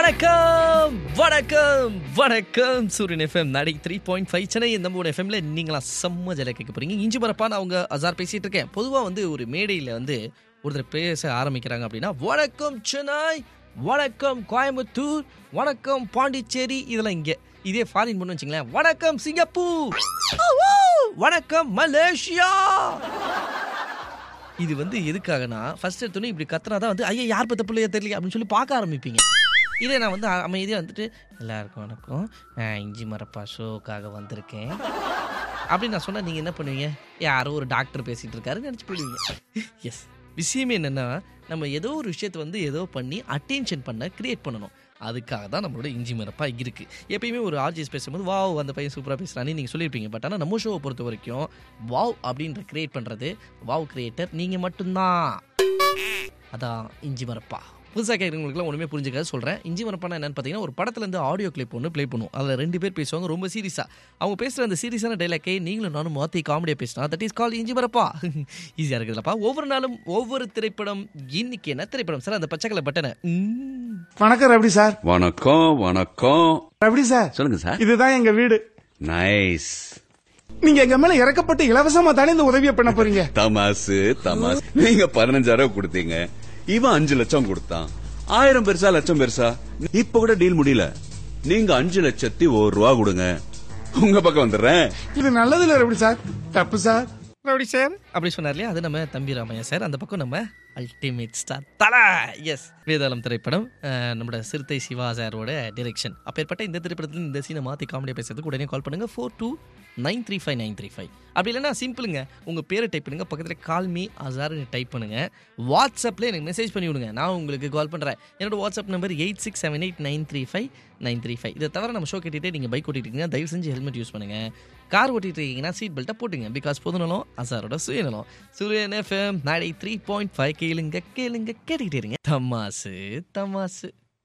வணக்கம் வணக்கம் வணக்கம் சூரியன் எஃப்எம் நடி த்ரீ பாயிண்ட் ஃபைவ் சென்னை இந்த மூணு எஃப்எம்ல நீங்களா செம்ம ஜல கேட்க போறீங்க இஞ்சி மரப்பா நான் அவங்க அசார் பேசிட்டு இருக்கேன் பொதுவாக வந்து ஒரு மேடையில் வந்து ஒருத்தர் பேச ஆரம்பிக்கிறாங்க அப்படின்னா வணக்கம் சென்னை வணக்கம் கோயம்புத்தூர் வணக்கம் பாண்டிச்சேரி இதெல்லாம் இங்கே இதே ஃபாரின் பண்ணு வச்சுங்களேன் வணக்கம் சிங்கப்பூர் வணக்கம் மலேசியா இது வந்து எதுக்காகனா ஃபர்ஸ்ட் எடுத்தோன்னே இப்படி கத்துனா தான் வந்து ஐயா யார் பத்த பிள்ளையா தெரியல அப்படின்னு சொல்லி பார்க்க ஆரம்பிப்பீங்க இதே நான் வந்து அ- அமைதியா வந்துட்டு எல்லாருக்கும் வணக்கம் நான் இஞ்சி மரப்பா ஷோக்காக வந்திருக்கேன் அப்படின்னு நான் சொன்னா நீங்க என்ன பண்ணுவீங்க யாரோ ஒரு டாக்டர் பேசிட்டு இருக்காருன்னு நினச்சி போயிடுவீங்க எஸ் விஷயமே என்னன்னா நம்ம ஏதோ ஒரு விஷயத்தை வந்து ஏதோ பண்ணி அட்டென்ஷன் பண்ண கிரியேட் பண்ணணும் அதுக்காக தான் நம்மளோட இஞ்சி மரப்பா இருக்கு எப்பயுமே ஒரு ஆர்ஜிஎஸ் பேசும்போது வாவ் அந்த பையன் சூப்பராக பேசுகிறான்னு நீங்கள் சொல்லியிருப்பீங்க பட் ஆனால் நம்ம ஷோவை பொறுத்த வரைக்கும் வாவ் அப்படின்ற கிரியேட் பண்ணுறது வாவ் கிரியேட்டர் நீங்கள் மட்டும்தான் அதான் இஞ்சி மரப்பா புதுசாக கேட்குறவங்களுக்குலாம் ஒன்றுமே புரிஞ்சுக்காது சொல்கிறேன் இஞ்சி மரப்பானா என்னன்னு பார்த்தீங்கன்னா ஒரு படத்துலேருந்து ஆடியோ கிளிப் ஒன்று ப்ளே பண்ணுவோம் அதில் ரெண்டு பேர் பேசுவாங்க ரொம்ப சீரியஸாக அவங்க பேசுகிற அந்த சீரியஸான டைலாக்கே நீங்களும் நானும் மாற்றி காமெடியாக பேசினா தட் இஸ் கால் இஞ்சி மரப்பா ஈஸியாக இருக்குதுல்லப்பா ஒவ்வொரு நாளும் ஒவ்வொரு திரைப்படம் இன்னைக்கு என்ன திரைப்படம் சார் அந்த பச்சைக்கலை பட்டனை ம். வணக்கம் ரபடி சார் வணக்கம் வணக்கம் ரபடி சார் சொல்லுங்க சார் இதுதான் எங்க வீடு நைஸ் நீங்க எங்க மேல இறக்கப்பட்டு இலவசமா தானே இந்த உதவியை பண்ண போறீங்க தமாசு தமாசு நீங்க பதினஞ்சாயிரம் கொடுத்தீங்க இவன் அஞ்சு லட்சம் கொடுத்தான் ஆயிரம் பெருசா லட்சம் பெருசா இப்ப கூட டீல் முடியல நீங்க அஞ்சு லட்சத்தி ஒரு ரூபா கொடுங்க உங்க பக்கம் வந்துடுறேன் இது நல்லது இல்ல ரபடி சார் தப்பு சார் ரவுடி சார் அப்படி சொன்னார் இல்லையா அது நம்ம தம்பி ராமையா சார் அந்த பக்கம் நம்ம அல்டிமேட் ஸ்டார் தலா எஸ் வேதாளம் திரைப்படம் அஹ், நம்மளோட சிறுத்தை சிவா சாரோட டிரெக்ஷன் அப்பேற்பட்ட இந்த திரைப்படத்தில் இந்த சீனை மாற்றி காமெடியாக பேசுறதுக்கு உடனே கால் பண்ணுங்க four two nine three five nine three five அப்படி இல்லைன்னா சிம்பிளுங்க உங்கள் பேரை டைப் பண்ணுங்க பக்கத்தில் கால் மீ அசார்னு டைப் பண்ணுங்க வாட்ஸ்அப்பில் எனக்கு மெசேஜ் பண்ணி விடுங்க நான் உங்களுக்கு கால் பண்ணுறேன் என்னோட WhatsApp number eight six seven eight nine three five nine three five இதை தவிர நம்ம ஷோ கேட்டுகிட்டே நீங்கள் பைக் ஓட்டிட்டு இருக்கீங்கன்னா தயவு செஞ்சு ஹெல்மெட் யூஸ் பண்ணுங்க கார் ஓட்டிட்டு இருக்கீங்கன்னா சீட் பெல்ட்டை போட்டுங்க பிகாஸ் பொதுநலம் அசாரோட சுயநலம் சூரியன் எஃப்எம் நாளை த்ரீ பாயிண்ட் ஃபைவ் கேளுங்க கேளுங்க கேட்டுக்கிட்டே இருங்க தமாசு தமாசு